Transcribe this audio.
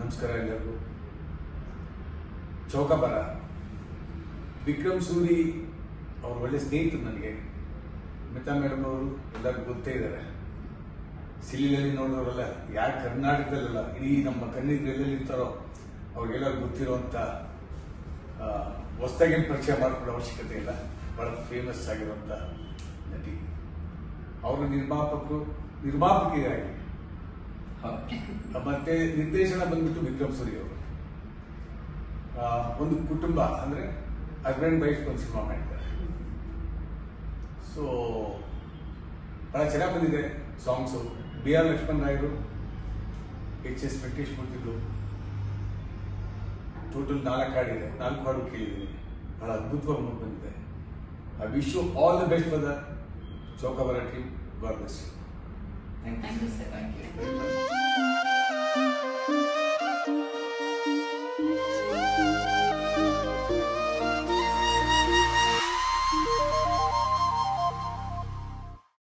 ನಮಸ್ಕಾರ ಎಲ್ಲರಿಗೂ ಚೌಕಬರ ವಿಕ್ರಮ್ ಸೂರಿ ಅವ್ರ ಒಳ್ಳೆ ಸ್ನೇಹಿತರು ನನಗೆ ಮಿತಾ ಮೇಡಮ್ ಅವರು ಎಲ್ಲರಿಗೂ ಗೊತ್ತೇ ಇದ್ದಾರೆ ಸಿಲಿಲಲ್ಲಿ ನೋಡೋರಲ್ಲ ಯಾರು ಕರ್ನಾಟಕದಲ್ಲ ಇಡೀ ನಮ್ಮ ಕಣ್ಣಿಗೆ ಎಲ್ಲೆಲ್ಲಿ ಇರ್ತಾರೋ ಅವ್ರಿಗೆಲ್ಲರೂ ಗೊತ್ತಿರುವಂಥ ಹೊಸದಾಗೇನು ಪರಿಚಯ ಮಾಡ್ಕೊಳ್ಳೋ ಅವಶ್ಯಕತೆ ಇಲ್ಲ ಬಹಳ ಫೇಮಸ್ ಆಗಿರುವಂಥ ನಟಿ ಅವರು ನಿರ್ಮಾಪಕರು ನಿರ್ಮಾಪಕಿಯಾಗಿ ಮತ್ತೆ ನಿರ್ದೇಶನ ಬಂದ್ಬಿಟ್ಟು ವಿಕ್ರಮ್ ಸೂರಿ ಅವರು ಆ, ಒಂದು ಕುಟುಂಬ ಅಂದ್ರೆ ಹಸ್ಬೆಂಡ್ ವೈಫ್ ಒಂದು ಸಿನಿಮಾ ಮಾಡಿದ್ದಾರೆ ಸೊ ಬಹಳ ಚೆನ್ನಾಗಿ ಬಂದಿದೆ ಸಾಂಗ್ಸು ಬಿ ಆರ್ ಲಕ್ಷ್ಮಣ್ ರಾಯರು ಎಚ್ ಎಸ್ ವೆಂಕಟೇಶ್ ಮೂರ್ತಿಗಳು ಟೋಟಲ್ ನಾಲ್ಕು ಹಾಡಿದೆ ನಾಲ್ಕು ಹಾಡು ಕೇಳಿದ್ದೀನಿ ಬಹಳ ಅದ್ಭುತವಾಗಿ ಮೂಡ್ ಬಂದಿದೆ I wish you all the best for the Chowkabara team God bless you Thank you, Thank you, sir. sir. Thank you.